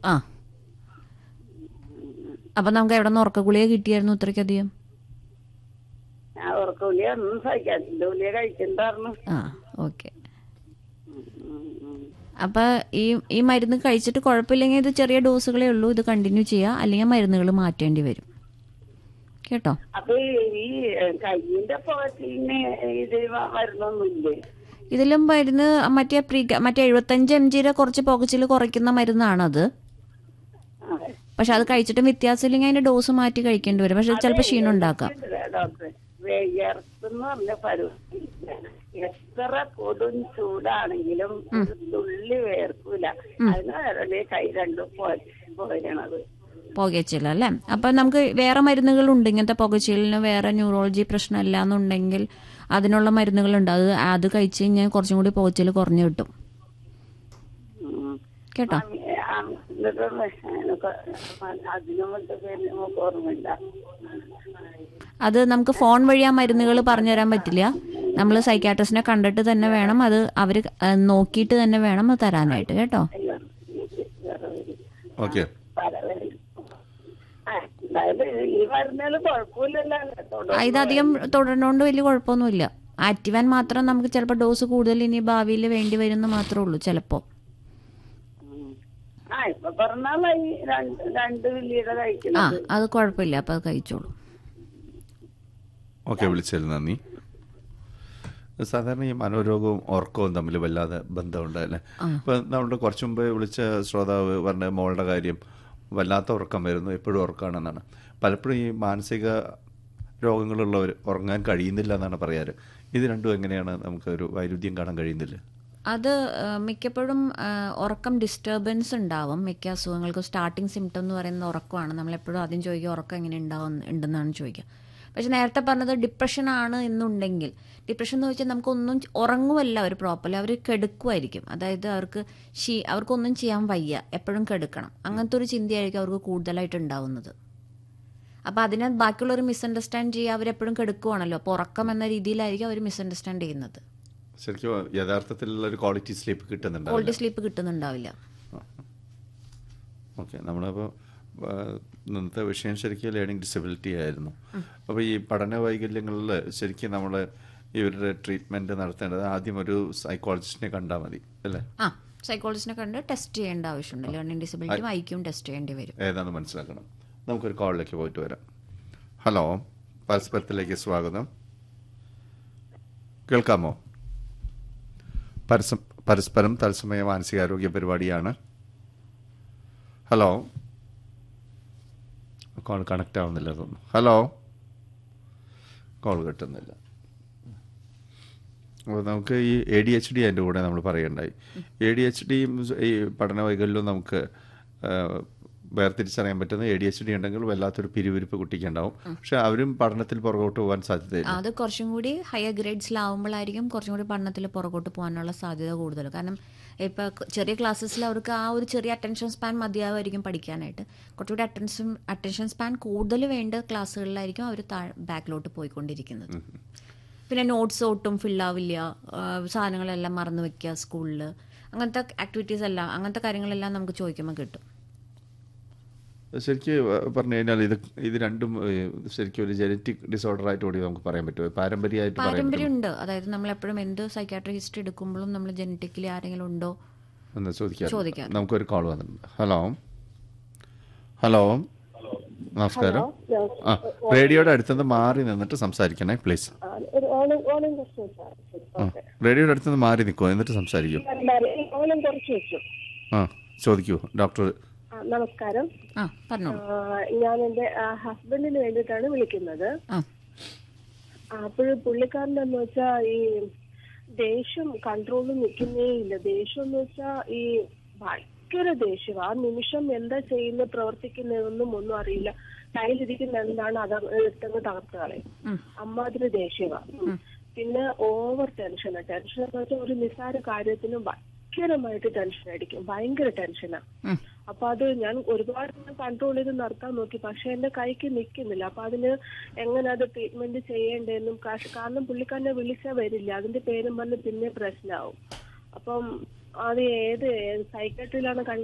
ആ അപ്പം നമുക്ക് എവിടെ നിന്ന് ഉറക്ക ഗുളിക കിട്ടിയായിരുന്നു ഇത്രയ്ക്കധികം ഞാൻ ഉറക്ക ഗുളിക ഒന്നും സഹിക്കാത്തില്ല ഗുളിക കഴിച്ചിട്ടുണ്ടായിരുന്നു ആ ഓക്കെ അപ്പം ഈ ഈ മരുന്ന് കഴിച്ചിട്ട് കുഴപ്പമില്ലെങ്കിൽ ഇത് ചെറിയ ഡോസുകളേ ഉള്ളൂ ഇത് കണ്ടിന്യൂ ചെയ്യുക അല്ലെങ്കിൽ മരുന്നുകൾ മാറ്റേണ്ടി വരും കേട്ടോ അപ്പൊ ഈ കയ്യിന്റെ പോകത്തിന് ഇത് മരുന്നൊന്നുമില്ലേ ഇതിലും മരുന്ന് മറ്റേ പ്രീ മറ്റേ എഴുപത്തഞ്ച് എം ജിയുടെ കുറച്ച് പുകച്ചിൽ കുറയ്ക്കുന്ന മരുന്നാണത് ആ. പക്ഷെ അത് കഴിച്ചിട്ട് വ്യത്യാസമില്ലെങ്കിൽ അതിന്റെ ഡോസ് മാറ്റി കഴിക്കേണ്ടി വരും പക്ഷെ ചിലപ്പോൾ ക്ഷീണം ഉണ്ടാക്കാം ഇല്ല, ഡോക്ടറെ വിയർപ്പെന്ന് പറഞ്ഞ പരിപാടി എത്ര കൊടും ചൂടാണെങ്കിലും ഒരു തുള്ളി വേർക്കൂല അതിന് വേറെ കൈ രണ്ടും പോരണത് പുകച്ചിൽ അല്ലേ അപ്പം നമുക്ക് വേറെ മരുന്നുകളുണ്ട് ഇങ്ങനത്തെ പുകച്ചിലിന് വേറെ ന്യൂറോളജി പ്രശ്നം ഇല്ല എന്നുണ്ടെങ്കിൽ അതിനുള്ള മരുന്നുകളുണ്ട് അത് അത് കഴിച്ച് കഴിഞ്ഞാൽ കുറച്ചും കൂടി പുകച്ചിൽ കുറഞ്ഞു കിട്ടും കേട്ടോ അതിനും മറ്റു പേര് നമുക്ക് ഓർമ്മയില്ല അത് നമുക്ക് ഫോൺ വഴി ആ മരുന്നുകൾ പറഞ്ഞുതരാൻ പറ്റില്ല നമ്മൾ സൈക്കാട്രിസ്റ്റിനെ കണ്ടിട്ട് തന്നെ വേണം അത് അവർ നോക്കിയിട്ട് തന്നെ വേണം അത് തരാനായിട്ട് കേട്ടോ അയ്യോ, ഇത് വേറെ വരും. ഓക്കെ പല വരും. ആ, എന്തായാലും ഈ മരുന്നുകൾ കുഴപ്പമില്ലല്ലോ ആ, ഇതധികം തുടരുന്നോണ്ട് വലിയ കുഴപ്പമൊന്നുമില്ല ആക്റ്റീവാൻ മാത്രം നമുക്ക് ചിലപ്പോൾ ഡോസ് കൂടുതൽ ഇനി ഭാവിയിൽ വേണ്ടി വരുമെന്ന് മാത്രമേ ഉള്ളൂ ചിലപ്പോൾ ഉം. ആ ഇപ്പൊ പറഞ്ഞാലായി രണ്ട് രണ്ട് വില്ലിയുടെ ആ കഴിക്കുന്നത് അത് കുഴപ്പമില്ല അപ്പോൾ അത് കഴിച്ചോളൂ ഓക്കെ വിളിച്ചതിൽ നന്ദി സാധാരണ ഈ മനോരോഗവും ഉറക്കവും തമ്മിൽ വല്ലാതെ ബന്ധമുണ്ട് അല്ലേ ഇപ്പം നമ്മുടെ കുറച്ച് മുമ്പ് വിളിച്ച ശ്രോതാവ് പറഞ്ഞ മോളുടെ കാര്യം വല്ലാത്ത ഉറക്കം വരുന്നു എപ്പോഴും ഉറക്കമാണെന്നാണ് പലപ്പോഴും ഈ മാനസിക രോഗങ്ങളുള്ളവർ ഉറങ്ങാൻ കഴിയുന്നില്ല എന്നാണ് പറയാറ് ഇത് രണ്ടും എങ്ങനെയാണ് നമുക്കൊരു വൈരുദ്ധ്യം കാണാൻ കഴിയുന്നില്ല അത് ആ, മിക്കപ്പോഴും ആ, ഉറക്കം ഡിസ്റ്റർബൻസ് ഉണ്ടാവും മിക്ക അസുഖങ്ങൾക്കും സ്റ്റാർട്ടിങ് സിംറ്റം എന്ന് പറയുന്നത് ഉറക്കമാണ് നമ്മളെപ്പോഴും ആദ്യം ചോദിക്കുക ഉറക്കം എങ്ങനെ ഉണ്ടാവും ഉണ്ടെന്നാണ് ചോദിക്കുക പക്ഷെ നേരത്തെ പറഞ്ഞത് ഡിപ്രഷൻ ആണ് എന്നുണ്ടെങ്കിൽ ഡിപ്രഷൻ എന്ന് വെച്ചാൽ നമുക്കൊന്നും ചെ- ഉറങ്ങുമല്ല അവർ പ്രോപ്പർലി അവർ കെടുക്കുമായിരിക്കും അതായത് അവർക്ക് ഷീ അവർക്കൊന്നും ചെയ്യാൻ വയ്യ എപ്പോഴും കെടുക്കണം അങ്ങനത്തെ ഒരു ചിന്തയായിരിക്കും അവർക്ക് കൂടുതലായിട്ട് ഉണ്ടാവുന്നത് അപ്പോൾ അതിനെ ബാക്കിയുള്ളവർ മിസ്അണ്ടർസ്റ്റാൻഡ് ചെയ്യുക അവരെപ്പോഴും കെടുക്കുവാണല്ലോ അപ്പോൾ ഉറക്കം എന്ന രീതിയിലായിരിക്കും അവർ മിസ്അണ്ടർസ്റ്റാൻഡ് ചെയ്യുന്നത് ശരിക്കും യഥാർത്ഥത്തിലുള്ള ഒരു ക്വാളിറ്റി സ്ലീപ്പ് കിട്ടുന്നുണ്ടാവില്ല ക്വാളിറ്റി സ്ലീപ്പ് കിട്ടുന്നുണ്ടാവില്ല ഓക്കെ നമ്മളപ്പോൾ ഇന്നത്തെ വിഷയം ശരിക്കും ലേണിംഗ് ഡിസബിലിറ്റി ആയിരുന്നു അപ്പോൾ ഈ പഠന വൈകല്യങ്ങളിൽ ശരിക്കും നമ്മൾ ഇവരുടെ ട്രീറ്റ്മെൻറ്റ് നടത്തേണ്ടത് ആദ്യം ഒരു സൈക്കോളജിസ്റ്റിനെ കണ്ടാൽ മതി അല്ലേ ആ സൈക്കോളജിസ്റ്റിനെ കണ്ട് ടെസ്റ്റ് ചെയ്യേണ്ട ആവശ്യമുണ്ട് ലേണിംഗ് ഡിസബിലിറ്റി ഐക്യം ടെസ്റ്റ് ചെയ്യേണ്ടി വരും ഏതാണെന്ന് മനസ്സിലാക്കണം നമുക്കൊരു കോളിലേക്ക് പോയിട്ട് വരാം ഹലോ പരസ്പരത്തിലേക്ക് സ്വാഗതം കേൾക്കാമോ പരസ്പ പരസ്പരം തത്സമയ മാനസികാരോഗ്യ പരിപാടിയാണ് ഹലോ കോൾ കണക്റ്റ് ആവുന്നില്ല തോന്നുന്നു ഹലോ കോൾ കിട്ടുന്നില്ല അപ്പോൾ നമുക്ക് ഈ എ ഡി എച്ച് ഡി അതിൻ്റെ കൂടെ നമ്മൾ പറയണ്ടായി എ ഡി എച്ച് ഡിയും ഈ പഠന വൈകല്യവും നമുക്ക് ആ, വേർതിരിച്ചറിയാൻ പറ്റുന്ന എ ഡി എച്ച് ഡി ഉണ്ടെങ്കിൽ വല്ലാത്തൊരു പിരിവിരിപ്പ് കുട്ടിക്കുണ്ടാവും പക്ഷെ അവരും പഠനത്തിൽ പുറകോട്ട് പോകാൻ സാധ്യതയില്ല അത് കുറച്ചും കൂടി ഹയർ ഗ്രേഡ്സിലാവുമ്പോഴായിരിക്കും കുറച്ചും കൂടി പഠനത്തിൽ പുറകോട്ട് പോകാനുള്ള സാധ്യത കൂടുതൽ കാരണം ഇപ്പോൾ ചെറിയ ക്ലാസ്സസിൽ അവർക്ക് ആ ഒരു ചെറിയ അറ്റൻഷൻ സ്പാൻ മതിയാവുമായിരിക്കും പഠിക്കാനായിട്ട് കുറച്ചുകൂടി അറ്റൻഷൻ അറ്റൻഷൻ സ്പാൻ കൂടുതൽ വേണ്ട ക്ലാസ്സുകളിലായിരിക്കും അവർ താഴെ ബാക്കിലോട്ട് പോയിക്കൊണ്ടിരിക്കുന്നത് പിന്നെ നോട്ട്സ് ഒട്ടും ഫില്ലാവില്ല സാധനങ്ങളെല്ലാം മറന്നു വെക്കുക സ്കൂളിൽ അങ്ങനത്തെ ആക്ടിവിറ്റീസ് എല്ലാം അങ്ങനത്തെ കാര്യങ്ങളെല്ലാം നമുക്ക് ചോദിക്കുമ്പോൾ കിട്ടും ശരിക്കും പറഞ്ഞു കഴിഞ്ഞാൽ ഇത് ഇത് രണ്ടും ഏഹ്, ശരിക്കും ഒരു ജനറ്റിക് ഡിസോർഡർ ആയിട്ട് കൂടി നമുക്ക് പറയാൻ പറ്റുമോ പാരമ്പര്യമായിട്ട് പറയാൻ പറ്റുമോ പാരമ്പര്യം ഉണ്ട് അതായത് നമ്മൾ എപ്പോഴും എന്ത് സൈക്കാട്രി ഹിസ്റ്ററി എടുക്കുമ്പോഴും നമ്മൾ ജനറ്റിക്കലി ആരെങ്കിലും ഉണ്ടോ എന്ന് ചോദിക്കാം ചോദിക്കാം. നമുക്കൊരു കോൾ വന്നിട്ടുണ്ട് ഹലോ ഹലോ നമസ്കാരം ആ റേഡിയോയുടെ അടുത്തുനിന്ന് മാറി നിന്നിട്ട് സംസാരിക്കണേ പ്ലീസ് ഒരു ഓണം ഓണം കുറച്ച് വെച്ചാൽ ആ റേഡിയോയുടെ അടുത്തുനിന്ന് മാറി നിൽക്കുമോ എന്നിട്ട് സംസാരിക്കൂ ഓണം കുറച്ച് വെച്ചു ആ ചോദിക്കൂ ഡോക്ടർ ആ, നമസ്കാരം ആ പറഞ്ഞോളൂ ആ, ഞാൻ എന്റെ ഹസ്ബൻഡിന് വേണ്ടിയിട്ടാണ് വിളിക്കുന്നത് ആ അപ്പോൾ പുള്ളിക്കാരനെന്ന് വെച്ചാ ഈ ദേഷ്യം കൺട്രോളിൽ നിൽക്കുന്നേ ഇല്ല ദേഷ്യം എന്ന് വെച്ചാ ഈ ഭയങ്കര ദേഷ്യം ആ നിമിഷം എന്താ ചെയ്യുന്നത് പ്രവർത്തിക്കുന്നതെന്നും ഒന്നും അറിയില്ല കയ്യിലിരിക്കുന്ന എന്താണ് അത് എടുത്തങ്ങ് തകർത്ത് കളയും അമ്മാതിരി ദേഷ്യമാണ് പിന്നെ ഓവർ ടെൻഷൻ ടെൻഷൻ എന്ന് വെച്ചാൽ ഒരു നിസ്സാര കാര്യത്തിനും ഭയങ്കരമായിട്ട് ടെൻഷൻ അടിക്കും ഭയങ്കര ടെൻഷനാ ഉം. അപ്പൊ അത് ഞാൻ ഒരുപാട് കൺട്രോൾ ചെയ്ത് നടത്താൻ നോക്കി പക്ഷെ എന്റെ കൈക്ക് നിൽക്കുന്നില്ല അപ്പൊ അതിന് എങ്ങനെ അത് ട്രീറ്റ്മെന്റ് ചെയ്യേണ്ടതെന്നും കാശ് കാരണം പുള്ളിക്കാരനെ വിളിച്ചാൽ വരില്ല അതിന്റെ പേരും പറഞ്ഞ് പിന്നെ പ്രശ്നമാവും അപ്പം അത് ഏത് സൈക്കട്രിയിലാണ്